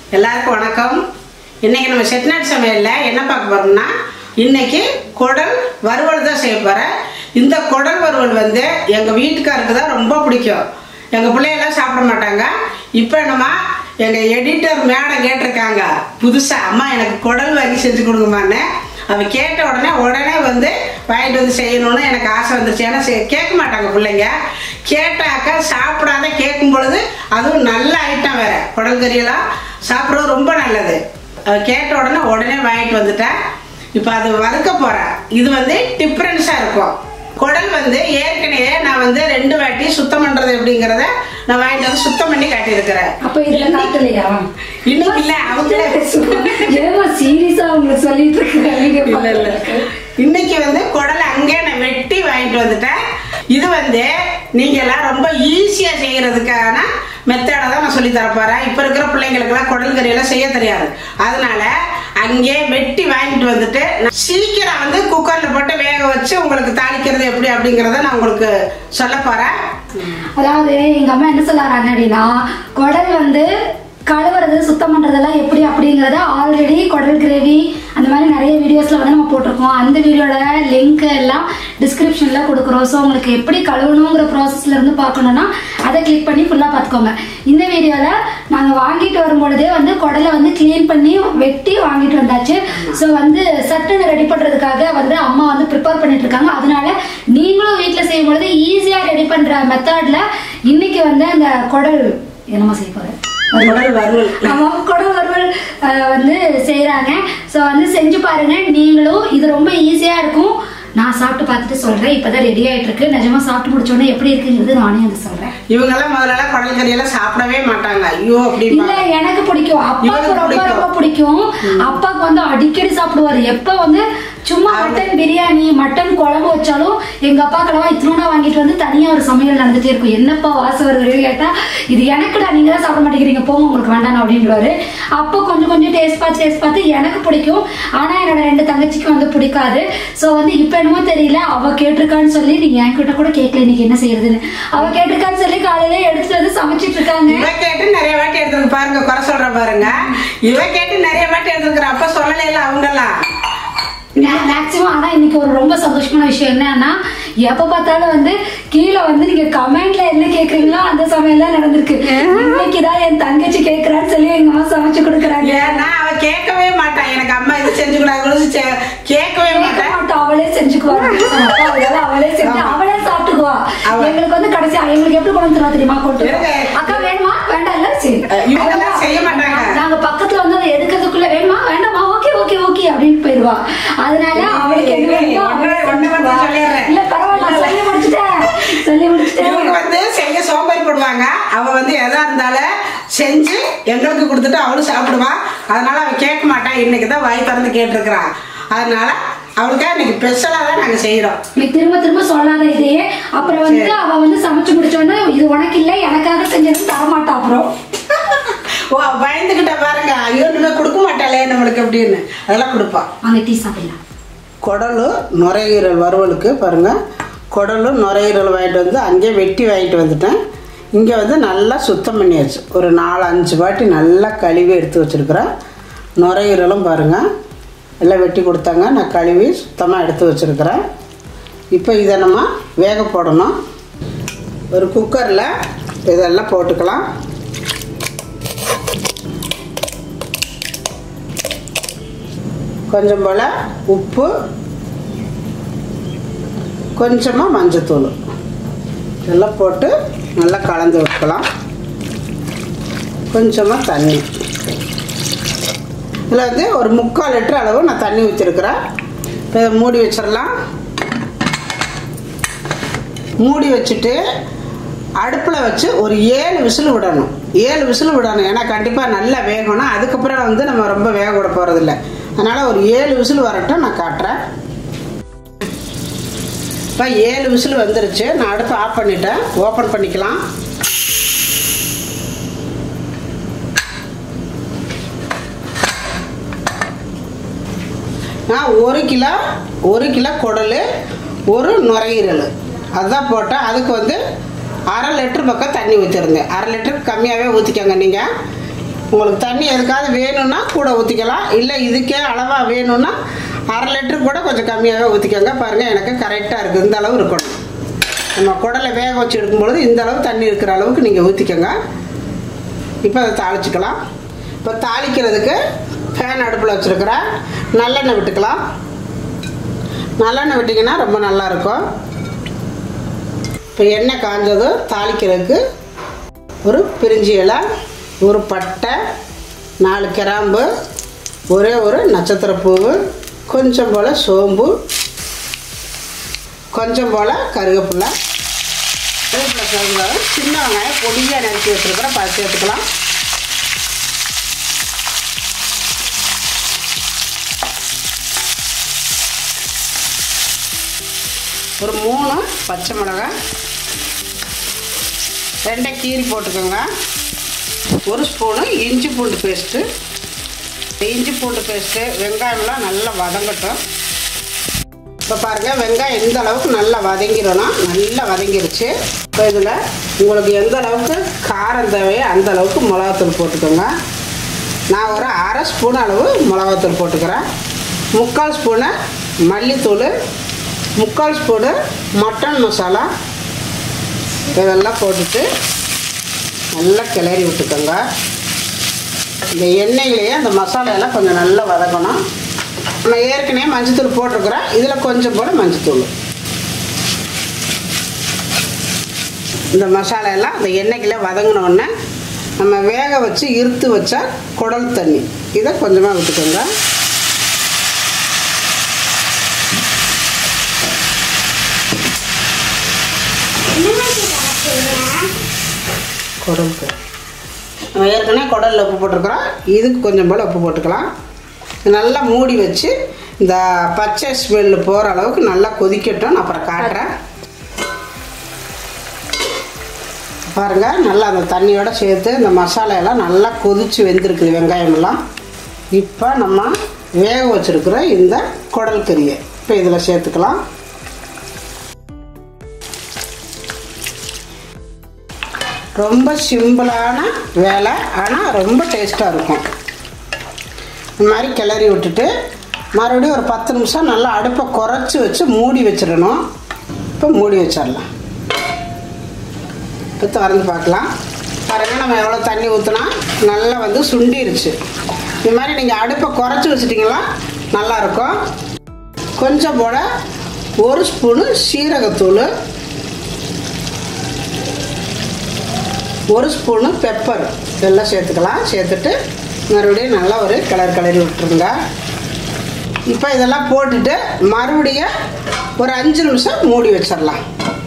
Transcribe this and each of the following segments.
எல்லாருக்கும் வணக்கம் இன்னைக்கு நம்ம செட்நாட் சமையல்ல என்ன பார்க்க போறோம்னா இன்னைக்கு குடல் வறுவல் தான் செய்ய போறேன் இந்த குடல் வறுவல் வந்து எங்க வீட்டுக்காருக்கு தான் ரொம்ப பிடிக்கும் எங்க பிள்ளையெல்லாம் சாப்பிட மாட்டாங்க இப்போ என்னமா எங்க எடிட்டர் மேடம் கேட்டிருக்காங்க புதுசா அம்மா எனக்கு குடல் வாங்கி செஞ்சு கொடுங்கம்மான்னு அவ கேட்ட உடனே உடனே வந்து வாங்கிட்டு வந்து செய்யணும்னு எனக்கு ஆசை வந்துருச்சு ஏன்னா செய்- கேட்க மாட்டாங்க பிள்ளைங்க கேட்டாக்க சாப்பிடாத கேட்கும் பொழுது அதுவும் நல்ல ஐட்டம் வேற குடல் கறியெல்லாம் சாப்பிட்றது ரொம்ப நல்லது அவ கேட்ட உடனே உடனே வாங்கிட்டு வந்துட்டேன் இப்போ அது வறுக்க போறேன் இது வந்து டிஃப்ரென்ஸாக இருக்கும் குடல் வந்து ஏற்கனவே நான் வந்து ரெண்டு வாட்டி சுத்தம் பண்றது எப்படிங்கிறத நான் வாங்கிட்டு வந்து சுத்தம் பண்ணி காட்டியிருக்கிறேன் அப்ப இதுல காட்டலையா இன்னைக்கு இல்ல அவங்களே ஏமா சீரியஸா உங்களுக்கு சொல்லிட்டு இருக்காங்க இல்ல இல்ல இன்னைக்கு வந்து குடலை அங்கே நான் வெட்டி வாங்கிட்டு வந்துட்டேன் இது வந்து நீங்க எல்லாம் ரொம்ப ஈஸியா செய்யறதுக்கான மெத்தடை தான் நான் சொல்லி தரப்போறேன் இப்ப இருக்கிற பிள்ளைங்களுக்கெல்லாம் குடல் கறி எல்லாம் செய்ய தெரியாது அதனால அங்கே வெட்டி வாங்கிட்டு வந்துட்டு நான் சீக்கிரம் வந்து குக்கர்ல போட்டு வேக வச்சு உங்களுக்கு தாளிக்கிறது எப்படி அப்படிங்கறத நான் உங்களுக்கு சொல்ல போறேன் அதாவது எங்க அம்மா என்ன சொல்லாராங்க அப்படின்னா குடல் வந்து கழுவுறது சுத்தம் பண்றதெல்லாம் எப்படி அப்படிங்கறத ஆல்ரெடி குடல் கிரேவி அந்த மாதிரி நிறைய வீடியோஸ்ல வந்து நம்ம போட்டிருக்கோம் அந்த வீடியோட லிங்க் எல்லாம் டிஸ்கிரிப்ஷன்ல கொடுக்குறோம் ஸோ உங்களுக்கு எப்படி கழுவணுங்கிற ப்ராசஸ்ல இருந்து பார்க்கணும்னா அதை கிளிக் பண்ணி ஃபுல்லா பார்த்துக்கோங்க இந்த வீடியோல நாங்க வாங்கிட்டு வரும்பொழுதே வந்து குடலை வந்து க்ளீன் பண்ணி வெட்டி வாங்கிட்டு வந்தாச்சு ஸோ வந்து சட்டுன்னு ரெடி பண்றதுக்காக வந்து அம்மா வந்து ப்ரிப்பேர் பண்ணிட்டு இருக்காங்க அதனால நீங்களும் வீட்டில் செய்யும் பொழுது ஈஸியா ரெடி பண்ற மெத்தட்ல இன்னைக்கு வந்து அந்த குடல் என்னமா செய்ய போறேன் குடல் வறுவல் ஆமா குடல் வறுவல் அஹ், வந்து செய்றாங்க ஸோ வந்து செஞ்சு பாருங்க நீங்களும் இது ரொம்ப ஈஸியா இருக்கும் நான் சாப்பிட்டு பார்த்துட்டு சொல்றேன் இப்பதான் ரெடி ஆயிட்டு இருக்கு நிஜமா சாப்பிட்டு முடிச்ச உடனே எப்படி இருக்குங்கிறது நானே வந்து சொல்றேன் இவங்கெல்லாம் முதல்ல குடல் கறி எல்லாம் சாப்பிடவே மாட்டாங்க ஐயோ இல்ல அப்படிம்பாங்க எனக்கு பிடிக்கும் அப்பாவுக்கு இவனுக்கு ரொம்ப பிடிக்கும். ரொம்ப பிடிக்கும் அப்பாவுக்கு வந்து அடிக்கடி சாப்பிடுவாரு எப்ப வந்து சும்மா மட்டன் பிரியாணி மட்டன் குழம்பு வச்சாலும் எங்க அப்பா கடவா இத்தினோட வாங்கிட்டு வந்து தனியா ஒரு சமையல் நடந்துட்டே இருக்கும் என்னப்பா வாசம் வருது கேட்டா இது எனக்குடா நீங்க தான் சாப்பிட மாட்டேங்கிறீங்க போங்க உங்களுக்கு வேண்டாம் அப்படின்றாரு அப்போ கொஞ்சம் கொஞ்சம் டேஸ்ட் பார்த்து டேஸ்ட் பார்த்து எனக்கு பிடிக்கும் ஆனா என்னோட ரெண்டு தங்கச்சிக்கு வந்து பிடிக்காது சோ வந்து இப்ப என்னமோ தெரியல அவ கேட்டிருக்கான்னு சொல்லி நீங்க என்கிட்ட கூட கேட்கல இன்னைக்கு என்ன செய்யறதுன்னு அவ கேட்டிருக்கான்னு சொல்லி காலையில எடுத்துட்டு வந்து சமைச்சிட்டு இருக்காங்க இவ கேட்டு நிறைய வாட்டி எடுத்துருக்கு பாருங்க குறை சொல்ற பாருங்க இவ கேட்டு நிறைய வாட்டி எடுத்துக்கிற அப்ப சொல்லல இல்ல அவங்கெல்லாம் மேக்சிமம் ஆனா இன்னைக்கு ஒரு ரொம்ப சந்தோஷமான விஷயம் என்னன்னா எப்ப பார்த்தாலும் வந்து கீழே வந்து நீங்க கமெண்ட்ல என்ன கேக்குறீங்களோ அந்த சமையல் தான் நடந்திருக்கு இன்னைக்குதான் என் தங்கச்சி கேக்குறான்னு சொல்லி எங்க அம்மா சமைச்சு கொடுக்குறாங்க ஏன்னா அவ கேட்கவே மாட்டா எனக்கு அம்மா இது செஞ்சு கூடாது கேட்கவே கேட்க மாட்டேன் மாட்டா, அவளே செஞ்சுக்குவா அதனால அவளே செஞ்சு அவளே சாப்பிட்டுக்குவா அவ- எங்களுக்கு வந்து கடைசியா எங்களுக்கு எப்படி கொண்டு வந்துருவா தெரியுமா கொண்டு இருங்க. அக்கா வேணுமா வேண்டாம் இல்ல சரி அஹ் இவங்கெல்லாம் செய்ய மாட்டாங்க. நாங்க பக்கத்துல வந்து அதை எடுக்கிறதுக்குள்ள வேணுமா வேண்டாமா ஓகே ஓகே ஓகே அப்படின்னு போயிருவா அதனால அவளுக்கு என்ன வேணுமோ அவளே ஒண்ணு- ஒண்ணு மட்டும் செஞ்சுக்குவா. சொல்லிடுறேன். இல்ல பரவாயில்ல நான் சொல்லி முடிச்சிட்டேன் சொல்லி இவங்க முடிச்சிட்டேன் வந்து செய்ய சோம்பேறி போடுவாங்க அவ வந்து எதா இருந்தாலும் செஞ்சு எங்களுக்கு கொடுத்துட்டு அவளும் சாப்பிடுவா அதனால அவ கேட்க மாட்டா இன்னைக்கு தான் வாய் திறந்து கேட்டிருக்கிறா அதனால அவளுக்காக இன்னைக்கு ஸ்பெஷலாக தான் நாங்கள் செய்கிறோம் நீ திரும்ப திரும்ப சொல்லாத இதையே அப்புறம் வந்து அவ வந்து சமைச்சு முடிச்ச உடனே இது உனக்கு இல்ல எனக்காக செஞ்சது தரமாட்டா அப்புறம் ஓ பயந்துக்கிட்ட பாருங்க ஐயோ இனிமே கொடுக்க மாட்டாளே நம்மளுக்கு அப்படின்னு அதெல்லாம் கொடுப்பா வாங்க டீ சாப்பிடலாம் குடலும் நுரையீரல் வறுவலுக்கு பாருங்கள் குடலும் நுரையீரல் வாங்கிட்டு வந்து அங்கேயே வெட்டி வாங்கிட்டு வந்துட்டேன் இங்கே வந்து நல்லா சுத்தம் பண்ணியாச்சு ஒரு நாலு அஞ்சு வாட்டி நல்லா கழுவி எடுத்து வச்சுருக்கிறேன் நுரையீரலும் பாருங்கள் எல்லாம் வெட்டி கொடுத்தாங்க நான் கழுவி சுத்தமாக எடுத்து வச்சுருக்கிறேன் இப்போ இதை நம்ம வேக போடணும் ஒரு குக்கரில் இதெல்லாம் போட்டுக்கலாம் கொஞ்சம் போல் உப்பு கொஞ்சமாக மஞ்சத்தூள் இதெல்லாம் போட்டு நல்லா கலந்து வைக்கலாம் கொஞ்சமாக தண்ணி இதில் வந்து ஒரு முக்கால் லிட்டர் அளவு நான் தண்ணி ஊற்றிருக்கிறேன் இப்போ இதை மூடி வச்சிடலாம் மூடி வச்சுட்டு அடுப்பில் வச்சு ஒரு ஏழு விசில் விடணும் ஏழு விசில் விடணும் ஏன்னா கண்டிப்பாக நல்லா வேகணும் அதுக்கப்புறம் வந்து நம்ம ரொம்ப வேக விட போகிறதில்ல அதனால் ஒரு ஏழு விசில் வரட்டும் நான் காட்டுறேன் இப்போ ஏழு விசில் வந்துருச்சு நான் அடுப்பு ஆஃப் பண்ணிட்டேன் ஓப்பன் பண்ணிக்கலாம் நான் ஒரு கிலோ ஒரு கிலோ குடல் ஒரு நுரையீரல் அதுதான் போட்டேன் அதுக்கு வந்து அரை லிட்டர் பக்கம் தண்ணி ஊற்றிருந்தேன் அரை லிட்டருக்கு கம்மியாகவே ஊற்றிக்கோங்க நீங்கள் உங்களுக்கு தண்ணி எதுக்காவது வேணும்னா கூட ஊற்றிக்கலாம் இல்லை இதுக்கே அளவாக வேணும்னா அரை லிட்டர் கூட கொஞ்சம் கம்மியாகவே ஊற்றிக்கோங்க பாருங்கள் எனக்கு கரெக்டாக இருக்குது இந்த அளவு இருக்கணும் நம்ம குடலை வேக வச்சு எடுக்கும்பொழுது இந்த அளவு தண்ணி இருக்கிற அளவுக்கு நீங்கள் ஊற்றிக்கோங்க இப்போ அதை தாளிச்சுக்கலாம் இப்போ தாளிக்கிறதுக்கு ஃபேன் அடுப்பில் வச்சுருக்கிறேன் நல்லெண்ணெய் விட்டுக்கலாம் நல்லெண்ணெய் விட்டிங்கன்னா ரொம்ப நல்லாயிருக்கும் இப்போ எண்ணெய் காஞ்சதும் தாளிக்கிறதுக்கு ஒரு பிரிஞ்சி இலை ஒரு பட்டை நாலு கிராம்பு ஒரே ஒரு நட்சத்திர பூவு கொஞ்சம் போல் சோம்பு கொஞ்சம் போல் கருவேப்பிலை கருவேப்பிலை சேர்ந்தாலும் சின்ன வெங்காயம் பொடியாக நறுக்கி வச்சுருக்கிறேன் பா சேர்த்துக்கலாம் ஒரு மூணு பச்சை மிளகாய் ரெண்டை கீரி போட்டுக்கோங்க ஒரு ஸ்பூனு இஞ்சி பூண்டு பேஸ்ட்டு இஞ்சி பூண்டு பேஸ்ட்டு வெங்காயம்லாம் நல்லா வதங்கட்டும் இப்போ பாருங்கள் வெங்காயம் எந்த அளவுக்கு நல்லா வதங்கிடணும் நல்லா வதங்கிருச்சு இப்போ இதில் உங்களுக்கு எந்த அளவுக்கு காரம் தேவையோ அந்த அளவுக்கு மிளகாத்தூள் போட்டுக்கோங்க நான் ஒரு அரை ஸ்பூன் அளவு மிளகாத்தூள் போட்டுக்கிறேன் முக்கால் ஸ்பூனு மல்லித்தூள் முக்கால் ஸ்பூனு மட்டன் மசாலா இதெல்லாம் போட்டுட்டு நல்லா கிளறி விட்டுக்கோங்க இந்த எண்ணெயிலேயே அந்த மசாலா எல்லாம் கொஞ்சம் நல்லா வதக்கணும் நம்ம ஏற்கனவே மஞ்சத்தூள் போட்டிருக்கிறோம் இதில் கொஞ்சம் போல மஞ்சத்தூள் இந்த மசாலா எல்லாம் அந்த எண்ணெய்க்குள்ளே வதங்கின உடனே நம்ம வேக வச்சு இருத்து வச்சா குடல் தண்ணி இதை கொஞ்சமாக விட்டுக்கோங்க குடல் தண்ணி நம்ம ஏற்கனவே குடலில் உப்பு போட்டிருக்கிறோம் இதுக்கு கொஞ்சம் போல் உப்பு போட்டுக்கலாம் நல்லா மூடி வச்சு இந்த பச்சை ஸ்மெல்லு போகிற அளவுக்கு நல்லா கொதிக்கட்டும் நான் அப்புறம் காட்டுறேன் பாருங்கள் நல்லா அந்த தண்ணியோட சேர்த்து இந்த மசாலா எல்லாம் நல்லா கொதிச்சு வெந்திருக்குது வெங்காயமெல்லாம் இப்போ நம்ம வேக வச்சுருக்கிற இந்த குடல் கறியை இப்போ இதில் சேர்த்துக்கலாம் ரொம்ப சிம்பிளான வேலை ஆனால் ரொம்ப டேஸ்ட்டாக இருக்கும் இந்த மாதிரி கிளறி விட்டுட்டு மறுபடியும் ஒரு பத்து நிமிஷம் நல்லா அடுப்பை குறைச்சி வச்சு மூடி வச்சிடணும் இப்போ மூடி வச்சிடலாம் இப்போ திறந்து பார்க்கலாம் பாருங்க நம்ம எவ்வளோ தண்ணி ஊற்றினா நல்லா வந்து சுண்டிருச்சு இது மாதிரி நீங்கள் அடுப்பை குறைச்சி வச்சிட்டிங்களா நல்லாயிருக்கும் கொஞ்சம் போல ஒரு ஸ்பூனு சீரகத்தூள் ஒரு ஸ்பூனு பெப்பர் இதெல்லாம் சேர்த்துக்கலாம் சேர்த்துட்டு மறுபடியும் நல்லா ஒரு கலர் கிளறி விட்டுருங்க இப்போ இதெல்லாம் போட்டுட்டு மறுபடியும் ஒரு அஞ்சு நிமிஷம் மூடி வச்சிடலாம்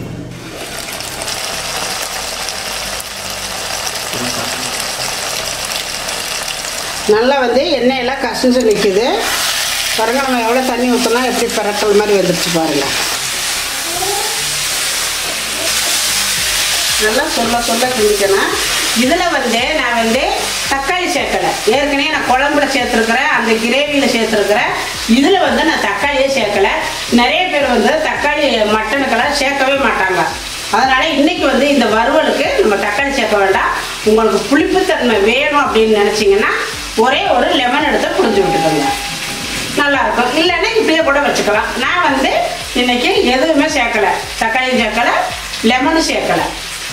நல்லா வந்து எண்ணெயெல்லாம் கசிஞ்சு நிற்குது பாருங்க நம்ம எவ்வளோ தண்ணி ஊற்றினா எப்படி பரட்டல் மாதிரி வந்துடுச்சு பாருங்க நல்லா சொல்ல சொல்ல கிண்டிக்கணும் இதில் வந்து நான் வந்து தக்காளி சேர்க்கலை ஏற்கனவே நான் குழம்புல சேர்த்துருக்குறேன் அந்த கிரேவியில் சேர்த்துருக்குறேன் இதில் வந்து நான் தக்காளியே சேர்க்கலை நிறைய பேர் வந்து தக்காளி மட்டனுக்கெல்லாம் சேர்க்கவே மாட்டாங்க அதனால இன்னைக்கு வந்து இந்த வறுவலுக்கு நம்ம தக்காளி சேர்க்க வேண்டாம் உங்களுக்கு புளிப்புத்தன்மை வேணும் அப்படின்னு நினச்சிங்கன்னா ஒரே ஒரு லெமன் எடுத்து புளிஞ்சு விட்டுக்கோங்க நல்லா இருக்கும் இல்லைன்னா இப்படியே கூட வச்சுக்கலாம் நான் வந்து இன்னைக்கு எதுவுமே சேர்க்கலை தக்காளியும் சேர்க்கலை லெமனும் சேர்க்கலை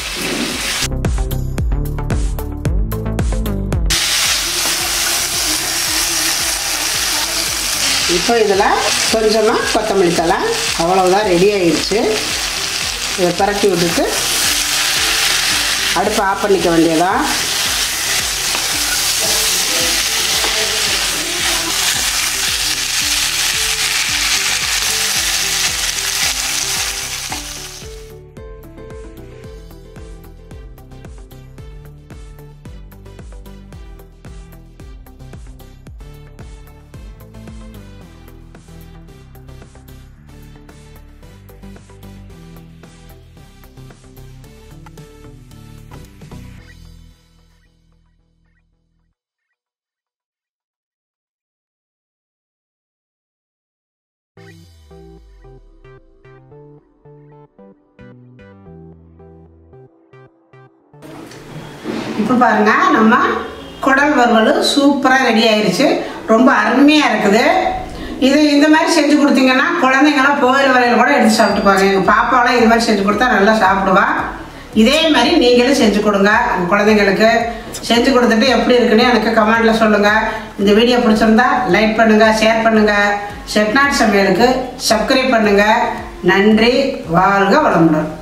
இப்போ இதில் கொஞ்சமாக கொத்தமல்லி தலை அவ்வளவுதான் ரெடி ஆயிடுச்சு இதை பரட்டி விட்டுட்டு அடுப்பை ஆஃப் பண்ணிக்க வேண்டியதான் இப்போ பாருங்க நம்ம குடல் வறுவல் சூப்பராக ரெடி ஆயிருச்சு ரொம்ப அருமையாக இருக்குது இது இந்த மாதிரி செஞ்சு கொடுத்தீங்கன்னா குழந்தைங்களாம் போகிற வரையில் கூட எடுத்து சாப்பிட்டுப்பாங்க எங்கள் பாப்பாவெல்லாம் இது மாதிரி செஞ்சு கொடுத்தா நல்லா சாப்பிடுவா இதே மாதிரி நீங்களும் செஞ்சு கொடுங்க உங்க குழந்தைங்களுக்கு செஞ்சு கொடுத்துட்டு எப்படி இருக்குன்னு எனக்கு கமெண்ட்ல சொல்லுங்க இந்த வீடியோ பிடிச்சிருந்தா லைக் பண்ணுங்க ஷேர் பண்ணுங்க செட்நாட் சமையலுக்கு சப்ஸ்கிரைப் பண்ணுங்க நன்றி வாழ்க வளமுடன்